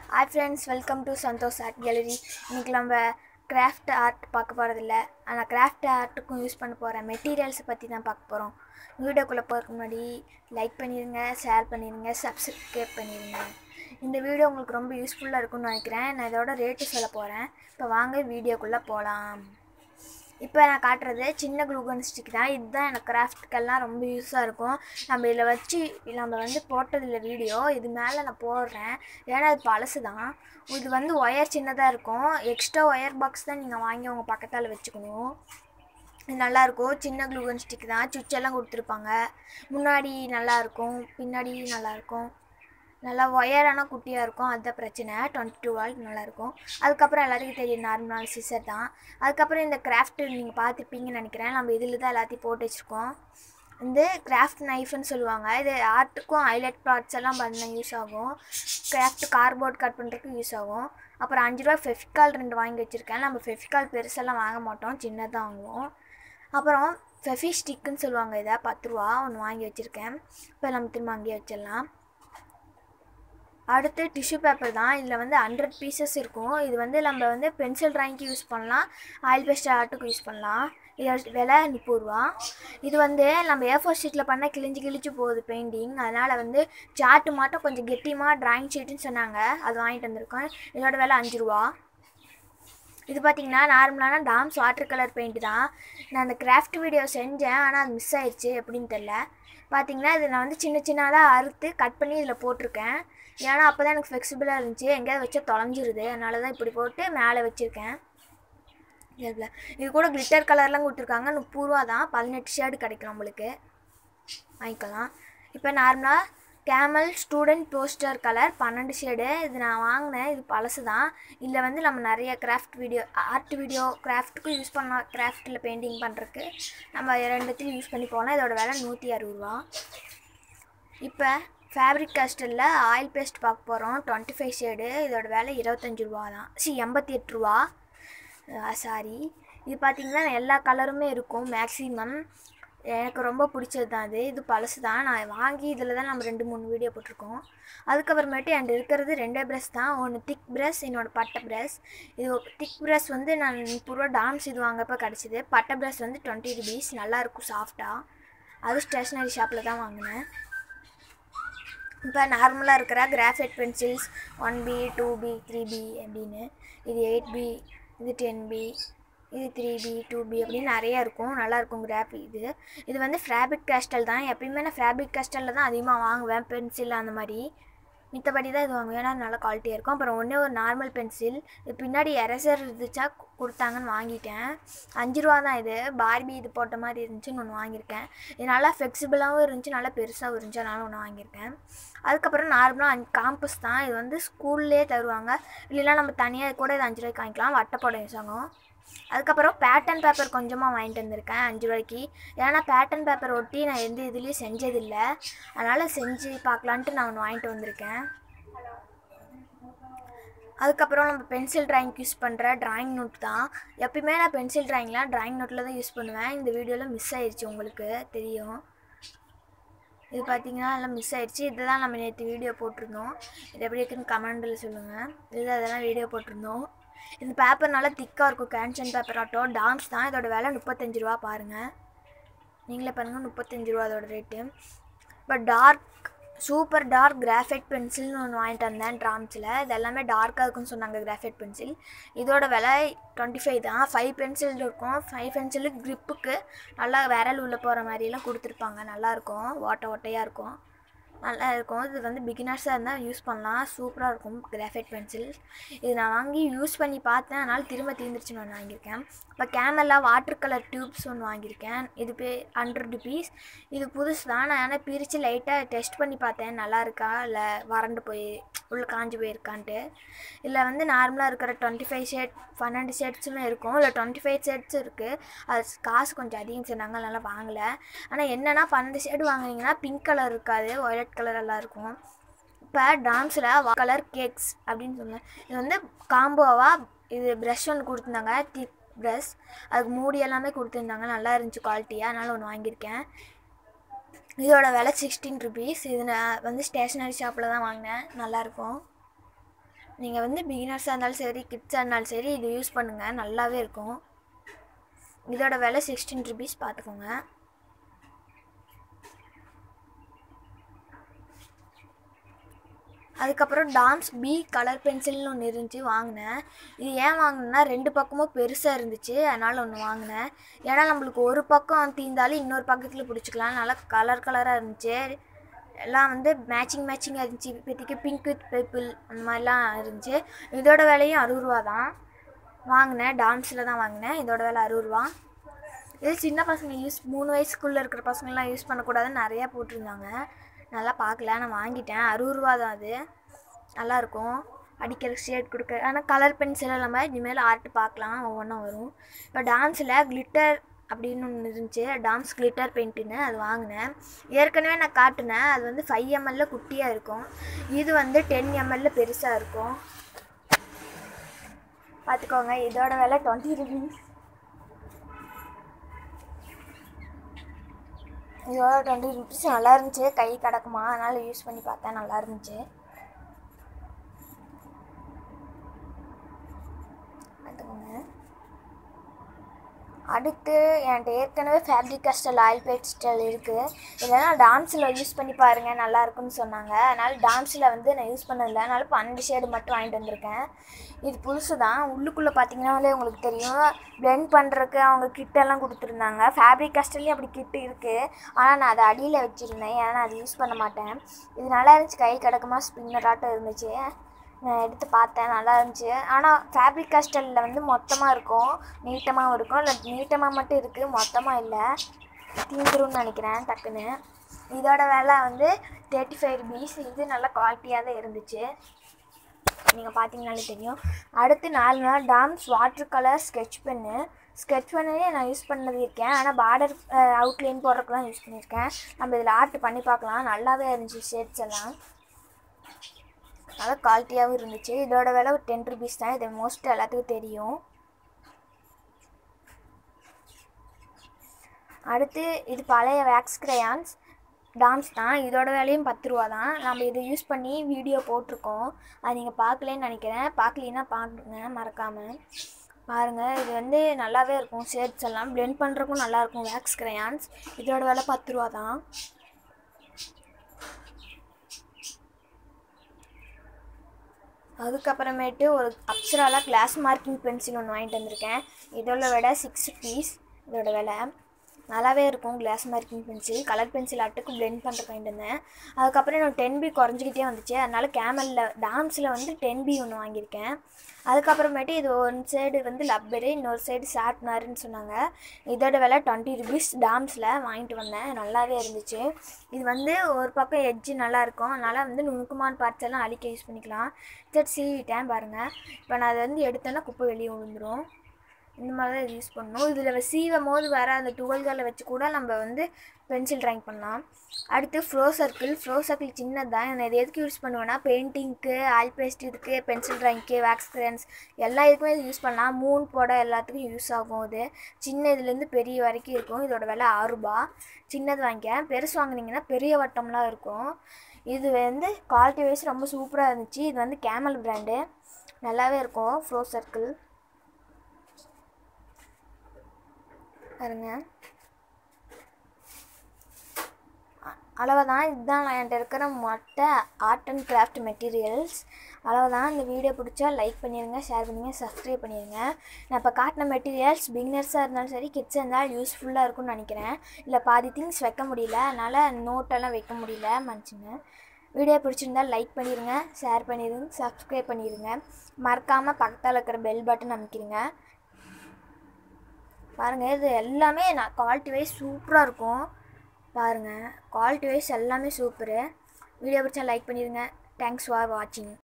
hi friends welcome to Santhosh art gallery இன்றைக்கி நம்ம craft art பார்க்க போகிறதில்ல ஆனால் கிராஃப்ட் ஆர்ட்டுக்கும் யூஸ் பண்ண போகிற மெட்டீரியல்ஸை பற்றி தான் பார்க்க போகிறோம் வீடியோக்குள்ளே போகிறதுக்கு முன்னாடி லைக் பண்ணிடுங்க ஷேர் பண்ணிடுங்க சப்ஸ்கிரைப் பண்ணிடுங்க இந்த வீடியோ உங்களுக்கு ரொம்ப யூஸ்ஃபுல்லாக இருக்கும்னு நினைக்கிறேன் நான் இதோட ரேட்டு சொல்ல போகிறேன் இப்போ வாங்க வீடியோக்குள்ளே போகலாம் இப்போ நான் காட்டுறது சின்ன க்ளூகன் ஸ்டிக் தான் இதுதான் எனக்கு கிராஃப்ட்க்கெல்லாம் ரொம்ப யூஸாக இருக்கும் நம்ம இதில் வச்சு நம்ம வந்து போட்டதில்ல வீடியோ இது மேலே நான் போடுறேன் ஏன்னா இது பழசு தான் இது வந்து ஒயர் சின்னதாக இருக்கும் எக்ஸ்ட்ரா ஒயர் பாக்ஸ் தான் நீங்கள் வாங்கி உங்கள் பக்கத்தால் வச்சுக்கணும் இது நல்லாயிருக்கும் சின்ன க்ளூகன் ஸ்டிக் தான் சுவிட்செல்லாம் கொடுத்துருப்பாங்க முன்னாடி நல்லாயிருக்கும் பின்னாடி நல்லாயிருக்கும் நல்லா ஒயரான குட்டியாக இருக்கும் அதுதான் பிரச்சனை டுவெண்ட்டி டூ வால்ட் நல்லாயிருக்கும் அதுக்கப்புறம் எல்லாத்துக்கும் தெரியும் நார்மலான சிசர் தான் அதுக்கப்புறம் இந்த கிராஃப்ட் நீங்கள் பார்த்துருப்பீங்கன்னு நினைக்கிறேன் நம்ம இதில் தான் எல்லாத்தையும் போட்டு வச்சுருக்கோம் இந்த கிராஃப்ட் நைஃப்னு சொல்லுவாங்க இது ஆர்ட்டுக்கும் ஹைலைட் பார்ட்ஸ் எல்லாம் பண்ண யூஸ் ஆகும் கிராஃப்ட் கார்போர்ட் கட் பண்ணுறதுக்கு யூஸ் ஆகும் அப்புறம் அஞ்சு ரூபா ஃபெஃபிகால் ரெண்டு வாங்கி வச்சுருக்கேன் நம்ம ஃபெஃபிகால் பெருசெல்லாம் வாங்க மாட்டோம் சின்னதாக வாங்குவோம் அப்புறம் ஃபெஃபி ஸ்டிக்குன்னு சொல்லுவாங்க இதை பத்து ரூபா ஒன்று வாங்கி வச்சுருக்கேன் இப்போ நம்ம திரும்ப அங்கேயே வச்சிடலாம் அடுத்து டிஷ்யூ பேப்பர் தான் இதில் வந்து ஹண்ட்ரட் பீசஸ் இருக்கும் இது வந்து நம்ம வந்து பென்சில் ட்ராயிங்க்கு யூஸ் பண்ணலாம் ஆயில் பேஸ்ட் ஆர்ட்டுக்கு யூஸ் பண்ணலாம் இதோட விலை முப்பது ரூபா இது வந்து நம்ம ஏ ஃபோர் ஷீட்டில் பண்ணால் கிழிஞ்சு கிழிச்சு போகுது பெயிண்டிங் அதனால் வந்து சார்ட்டு மட்டும் கொஞ்சம் கெட்டியமாக ட்ராயிங் ஷீட்டுன்னு சொன்னாங்க அது வாங்கிட்டு வந்திருக்கேன் இதோட விலை அஞ்சு ரூபா இது பார்த்திங்கன்னா நார்மலான டாம்ஸ் வாட்டர் கலர் பெயிண்ட் தான் நான் அந்த கிராஃப்ட் வீடியோ செஞ்சேன் ஆனால் அது மிஸ் ஆயிடுச்சு எப்படின்னு தெரில பார்த்திங்கன்னா இது நான் வந்து சின்ன சின்னதாக அறுத்து கட் பண்ணி இதில் போட்டிருக்கேன் ஏன்னா அப்போ தான் எனக்கு ஃப்ளெக்சிபிளாக இருந்துச்சு எங்கேயாவது வச்சா தொலைஞ்சிருது அதனால தான் இப்படி போட்டு மேலே வச்சுருக்கேன் இதில் இது கூட கிளிட்டர் கலர்லாம் கொடுத்துருக்காங்க முப்பது ரூபா தான் பதினெட்டு ஷேடு கிடைக்கும் நம்மளுக்கு வாங்கிக்கலாம் இப்போ நார்மலாக கேமல் ஸ்டூடெண்ட் போஸ்டர் கலர் பன்னெண்டு ஷேடு இது நான் வாங்கினேன் இது பழசு தான் இதில் வந்து நம்ம நிறைய கிராஃப்ட் வீடியோ ஆர்ட் வீடியோ கிராஃப்ட்டுக்கும் யூஸ் பண்ணலாம் கிராஃப்ட்டில் பெயிண்டிங் பண்ணுறதுக்கு நம்ம ரெண்டுத்தையும் யூஸ் பண்ணி போகலாம் இதோட விலை நூற்றி அறுபது ரூபா இப்போ ஃபேப்ரிக் கேஸ்டலில் ஆயில் பேஸ்ட் பார்க்க போகிறோம் டுவெண்ட்டி ஃபைவ் ஷேடு இதோட விலை இருபத்தஞ்சி ரூபா தான் சி எண்பத்தி எட்டு ரூபா சாரி இது பார்த்திங்கன்னா எல்லா கலருமே இருக்கும் மேக்ஸிமம் எனக்கு ரொம்ப பிடிச்சது தான் அது இது பழசு தான் நான் வாங்கி இதில் தான் நம்ம ரெண்டு மூணு வீடியோ போட்டிருக்கோம் அதுக்கப்புறமேட்டு என்கிட்ட இருக்கிறது ரெண்டே ப்ரஷ் தான் ஒன்று திக் ப்ரஷ் என்னோடய பட்டை ப்ரஷ் இது திக் ப்ரஷ் வந்து நான் முப்பது ரூபா டாம்ஸ் இது வாங்கப்போ கிடச்சிது பட்டை ப்ரஷ் வந்து டுவெண்ட்டி ருபீஸ் நல்லாயிருக்கும் சாஃப்டாக அது ஸ்டேஷ்னரி ஷாப்பில் தான் வாங்கினேன் இப்போ நார்மலாக இருக்கிற graphite pencils one B two B three B அப்படின்னு இது எயிட் பி இது டென் பி இது த்ரீ பி டூ பி அப்படின்னு நிறையா இருக்கும் நல்லாயிருக்கும் கிராஃப் இது இது வந்து ஃபேப்ரிக் கேஸ்டல் தான் எப்பயுமே நான் ஃபேப்ரிக் கேஸ்டலில் தான் அதிகமாக வாங்குவேன் பென்சில் அந்த மாதிரி மித்தபடி தான் இது வாங்குவேன் ஏன்னா நல்ல குவாலிட்டியாக இருக்கும் அப்புறம் ஒன்றே ஒரு நார்மல் பென்சில் இது பின்னாடி எரசர் இருந்துச்சா கொடுத்தாங்கன்னு வாங்கிட்டேன் அஞ்சு ரூபா தான் இது பார்பி இது போட்ட மாதிரி இருந்துச்சுன்னு ஒன்று வாங்கியிருக்கேன் இது நல்லா ஃப்ளெக்சிபிளாகவும் இருந்துச்சு நல்லா பெருசாகவும் இருந்துச்சு அதனால ஒன்று வாங்கியிருக்கேன் அதுக்கப்புறம் நார்மலாக அஞ்சு காம்பஸ் தான் இது வந்து ஸ்கூல்லே தருவாங்க இல்லைன்னா நம்ம தனியாக கூட இது அஞ்சு ரூபாய்க்கு வாங்கிக்கலாம் வட்டப்படம் யூஸ் ஆகும் அதுக்கப்புறம் பேட்டர்ன் பேப்பர் கொஞ்சமாக வாங்கிட்டு வந்திருக்கேன் அஞ்சு ரூபாய்க்கு ஏன்னா பேட்டர்ன் பேப்பர் ஒட்டி நான் எந்த இதுலேயும் செஞ்சதில்லை அதனால் செஞ்சு பார்க்கலான்ட்டு நான் ஒன்று வாங்கிட்டு வந்திருக்கேன் அதுக்கப்புறம் நம்ம பென்சில் ட்ராயிங் யூஸ் பண்ணுற ட்ராயிங் நோட் தான் எப்பயுமே நான் பென்சில் ட்ராயிங்லாம் ட்ராயிங் நோட்டில் தான் யூஸ் பண்ணுவேன் இந்த வீடியோவில் மிஸ் ஆயிடுச்சு உங்களுக்கு தெரியும் இது பார்த்தீங்கன்னா எல்லாம் மிஸ் ஆயிடுச்சு இதுதான் நம்ம நேற்று வீடியோ போட்டிருந்தோம் இது எப்படி இருக்குன்னு கமெண்டில் சொல்லுங்கள் இது அதெல்லாம் வீடியோ போட்டிருந்தோம் இந்த பேப்பர் நல்லா திக்காக இருக்கும் கேன்சன் பேப்பர் ஆட்டோ டாம்ஸ் தான் இதோட விலை முப்பத்தஞ்சு ரூபா பாருங்கள் நீங்களே பாருங்கள் முப்பத்தஞ்சு ரூபா அதோட ரேட்டு இப்போ டார்க் சூப்பர் டார்க் கிராஃபைட் பென்சில்னு ஒன்று வாங்கிட்டு வந்தேன் ட்ராம்ஸில் இது எல்லாமே டார்க்காக இருக்குன்னு சொன்னாங்க கிராஃபைட் பென்சில் இதோட விலை டுவெண்ட்டி ஃபைவ் தான் ஃபைவ் பென்சில் இருக்கும் ஃபைவ் பென்சிலு க்ரிப்புக்கு நல்லா விரல் உள்ளே போகிற மாதிரிலாம் கொடுத்துருப்பாங்க நல்லாயிருக்கும் ஓட்டை ஓட்டையாக இருக்கும் நல்லா இருக்கும் இது வந்து பிகினர்ஸாக இருந்தால் யூஸ் பண்ணலாம் சூப்பராக இருக்கும் கிராஃபைட் பென்சில் இது நான் வாங்கி யூஸ் பண்ணி பார்த்தேன் அதனால் திரும்ப தீர்ந்துருச்சுன்னு ஒன்று வாங்கியிருக்கேன் இப்போ கேமரா வாட்டர் கலர் டியூப்ஸ் ஒன்று வாங்கியிருக்கேன் இது பே ஹண்ட்ரட் ருபீஸ் இது புதுசு தான் நான் ஆனால் பிரித்து லைட்டாக டெஸ்ட் பண்ணி பார்த்தேன் நல்லா இருக்கா இல்லை வறண்டு போய் உள்ளே காஞ்சி போயிருக்கான்ட்டு இதில் வந்து நார்மலாக இருக்கிற டுவெண்ட்டி ஃபைவ் ஷேட் பன்னெண்டு ஷேட்ஸுமே இருக்கும் இல்லை டுவெண்ட்டி ஃபைவ் ஷேட்ஸ் இருக்குது அது காசு கொஞ்சம் அதிகம் சொன்னாங்க அதனால் வாங்கலை ஆனால் என்னென்னா பன்னெண்டு ஷேடு வாங்கினீங்கன்னா பிங்க் கலர் இருக்காது ஒயலட் கலர் எல்லாம் இருக்கும் இப்போ டான்ஸில் கலர் கேக்ஸ் அப்படின்னு சொன்னேன் இது வந்து காம்போவாக இது ப்ரஷ் ஒன்று கொடுத்துருந்தாங்க திக் ப்ரஷ் அதுக்கு மூடி எல்லாமே கொடுத்துருந்தாங்க நல்லா இருந்துச்சு குவாலிட்டியாக அதனால் ஒன்று வாங்கியிருக்கேன் இதோட விலை சிக்ஸ்டீன் ருபீஸ் இது நான் வந்து ஸ்டேஷ்னரி ஷாப்பில் தான் வாங்கினேன் நல்லாயிருக்கும் நீங்கள் வந்து பிகினர்ஸாக இருந்தாலும் சரி கிட்ஸாக இருந்தாலும் சரி இது யூஸ் பண்ணுங்கள் நல்லாவே இருக்கும் இதோட விலை சிக்ஸ்டீன் ருபீஸ் பார்த்துக்கோங்க அதுக்கப்புறம் டாம்ஸ் பி கலர் பென்சில்னு ஒன்று இருந்துச்சு வாங்கினேன் இது ஏன் வாங்கினேன்னா ரெண்டு பக்கமும் பெருசாக இருந்துச்சு அதனால் ஒன்று வாங்கினேன் ஏன்னா நம்மளுக்கு ஒரு பக்கம் தீர்ந்தாலும் இன்னொரு பக்கத்தில் பிடிச்சிக்கலாம் நல்லா கலர் கலராக இருந்துச்சு எல்லாம் வந்து மேட்சிங் மேட்சிங்காக இருந்துச்சு இப்போதைக்கு பிங்க் வித் பர்பிள் அந்த மாதிரிலாம் இருந்துச்சு இதோட விலையும் அறுபது ரூபா தான் வாங்கினேன் டாம்ஸில் தான் வாங்கினேன் இதோட விலை அறுபது ரூபா இது சின்ன பசங்க யூஸ் மூணு வயசுக்குள்ளே இருக்கிற பசங்களாம் யூஸ் பண்ணக்கூடாதுன்னு நிறையா போட்டிருந்தாங்க நல்லா பார்க்கல நான் வாங்கிட்டேன் அறுபது ரூபா தான் அது நல்லாயிருக்கும் அடிக்கிற ஷேட் கொடுக்க ஆனால் கலர் பென்சில் இல்லாமல் இனிமேல் ஆர்ட் பார்க்கலாம் ஒவ்வொன்றா வரும் இப்போ டான்ஸில் கிளிட்டர் அப்படின்னு ஒன்று இருந்துச்சு டான்ஸ் கிளிட்டர் பெயிண்ட்டுன்னு அது வாங்கினேன் ஏற்கனவே நான் காட்டினேன் அது வந்து ஃபைவ் எம்எல்ல குட்டியாக இருக்கும் இது வந்து டென் எம்எல்ல பெருசாக இருக்கும் பார்த்துக்கோங்க இதோட விலை டுவெண்ட்டி ருபீஸ் இதோட டுவெண்ட்டி ருபீஸ் நல்லா இருந்துச்சு கை கிடக்குமா அதனால் யூஸ் பண்ணி பார்த்தேன் நல்லா இருந்துச்சு பார்த்துக்கோங்க அடுத்து என்கிட்ட ஏற்கனவே ஃபேப்ரிக் கஸ்டல் ஆயில் பேஸ்டல் இருக்குது இதெல்லாம் டான்ஸில் யூஸ் பண்ணி பாருங்கள் நல்லா இருக்குன்னு சொன்னாங்க அதனால் டான்ஸில் வந்து நான் யூஸ் பண்ணதில்லை அதனால பன்னெண்டு ஷேடு மட்டும் வாங்கிட்டு வந்திருக்கேன் இது புதுசு தான் உள்ளுக்குள்ளே பார்த்தீங்கன்னாலே உங்களுக்கு தெரியும் blend பண்ணுறதுக்கு அவங்க கிட்டெல்லாம் கொடுத்துருந்தாங்க ஃபேப்ரிக் கஸ்டல்லையும் அப்படி கிட்டு இருக்குது ஆனால் நான் அதை அடியில் வச்சுருந்தேன் ஏன்னா நான் அதை யூஸ் பண்ண மாட்டேன் இது நல்லா இருந்துச்சு கை கிடக்குமா ஸ்பின்னராட்டம் இருந்துச்சு நான் எடுத்து பார்த்தேன் நல்லா இருந்துச்சு ஆனால் ஃபேப்ரிக் கஸ்டலில் வந்து மொத்தமாக இருக்கும் நீட்டமாகவும் இருக்கும் இல்லை நீட்டமாக மட்டும் இருக்குது மொத்தமாக இல்லை தீந்துரும்னு நினைக்கிறேன் டக்குன்னு இதோட விலை வந்து தேர்ட்டி ஃபைவ் ருபீஸ் இது நல்ல குவாலிட்டியாக தான் இருந்துச்சு நீங்கள் பார்த்தீங்கனாலே தெரியும் அடுத்து நாலு நாள் Doms water colour sketch pen sketch பண்ணவே நான் யூஸ் பண்ணது இருக்கேன் ஆனால் பார்டர் அவுட்லைன் போடுறதுக்குலாம் யூஸ் பண்ணியிருக்கேன் நம்ம இதில் ஆர்ட் பண்ணி பார்க்கலாம் நல்லாவே இருந்துச்சு ஷேட்ஸ் எல்லாம் நல்லா குவாலிட்டியாகவும் இருந்துச்சு இதோட விலை ஒரு டென் ருபீஸ் தான் இது மோஸ்ட் எல்லாத்துக்கும் தெரியும் அடுத்து இது பழைய வேக்ஸ் கிரையான்ஸ் டாம்ஸ் தான் இதோட விலையும் பத்து ரூபா தான் நம்ம இதை யூஸ் பண்ணி வீடியோ போட்டிருக்கோம் அது நீங்கள் பார்க்கலன்னு நினைக்கிறேன் பார்க்கலீன்னா பாருங்க மறக்காமல் பாருங்கள் இது வந்து நல்லாவே இருக்கும் ஷேட்ஸ் எல்லாம் பிளெண்ட் பண்ணுறக்கும் நல்லாயிருக்கும் வேக்ஸ் கிரையான்ஸ் இதோட விலை பத்து ரூபா தான் அதுக்கப்புறமேட்டு ஒரு அப்சரால கிளாஸ் மார்க்கிங் பென்சில் ஒன்று வாங்கிட்டு வந்திருக்கேன் இதோட விட சிக்ஸ் பீஸ் இதோட விலை நல்லாவே இருக்கும் glass marking pencil colour pencil அட்டுக்கு பிளெண்ட் பண்ணுறதுக்கு வாங்கிட்டு வந்தேன் அதுக்கப்புறம் எனக்கு டென் பி குறைஞ்சிக்கிட்டே வந்துச்சு அதனால கேமலில் டாம்ஸில் வந்து டென் பி ஒன்று வாங்கியிருக்கேன் அதுக்கப்புறமேட்டு இது ஒன் சைடு வந்து லப்பரு இன்னொரு சைடு ஷார்ட்னருன்னு சொன்னாங்க இதோட விலை டுவெண்ட்டி ருபீஸ் டாம்ஸில் வாங்கிட்டு வந்தேன் நல்லாவே இருந்துச்சு இது வந்து ஒரு பக்கம் எட்ஜு நல்லா இருக்கும் அதனால் வந்து நுணுக்கமான பார்ட்ஸ் எல்லாம் அழிக்க யூஸ் பண்ணிக்கலாம் சரி சீவிட்டேன் பாருங்கள் இப்போ நான் அதை வந்து எடுத்தேன்னா குப்பை வெளியே விழுந்துரும் இந்த மாதிரி தான் இது யூஸ் பண்ணணும் இதில் சீவும் போது வர அந்த துகள்களை வச்சு கூட நம்ம வந்து பென்சில் ட்ராயிங் பண்ணலாம் அடுத்து ஃப்ளோ சர்க்கிள் ஃப்ளோ சர்க்கிள் சின்னது தான் நான் இது எதுக்கு யூஸ் பண்ணுவேன்னா பெயிண்டிங்க்கு ஆயில் பேஸ்ட் இதுக்கு பென்சில் ட்ராயிங்க்கு வேக்ஸ் கிரன்ஸ் எல்லா இதுக்குமே இது யூஸ் பண்ணலாம் மூணு போட எல்லாத்துக்கும் யூஸ் ஆகும் இது சின்ன இதுலேருந்து பெரிய வரைக்கும் இருக்கும் இதோட விலை ஆறுரூபா சின்னது வாங்கிக்கேன் பெருசு வாங்குனீங்கன்னா பெரிய வட்டம்லாம் இருக்கும் இது வந்து குவாலிட்டி வைஸ் ரொம்ப சூப்பராக இருந்துச்சு இது வந்து கேமல் பிராண்டு நல்லாவே இருக்கும் ஃப்ளோ சர்க்கிள் பாருங்க அவ்வளோதான் இதுதான் என்கிட்ட இருக்கிற மொட்டை ஆர்ட் அண்ட் கிராஃப்ட் மெட்டீரியல்ஸ் அவ்வளோதான் இந்த வீடியோ பிடிச்சா லைக் பண்ணிடுங்க ஷேர் பண்ணுங்கள் சப்ஸ்கிரைப் பண்ணிடுங்க நான் இப்போ காட்டின மெட்டீரியல்ஸ் பிகினர்ஸாக இருந்தாலும் சரி கிட்ஸாக இருந்தாலும் யூஸ்ஃபுல்லாக இருக்கும்னு நினைக்கிறேன் இல்லை பாதி திங்ஸ் வைக்க முடியல அதனால் நோட்டெல்லாம் வைக்க முடியல மனுச்சுங்க வீடியோ பிடிச்சிருந்தா லைக் பண்ணிடுங்க ஷேர் பண்ணிடுங்க சப்ஸ்கிரைப் பண்ணிடுங்க மறக்காமல் பக்கத்தில் இருக்கிற பெல் பட்டன் அமைக்கிறீங்க பாருங்கள் இது எல்லாமே நான் குவாலிட்டி வைஸ் சூப்பராக இருக்கும் பாருங்கள் குவாலிட்டி வைஸ் எல்லாமே சூப்பரு வீடியோ பிடிச்சா லைக் பண்ணிடுங்க தேங்க்ஸ் ஃபார் வாட்சிங்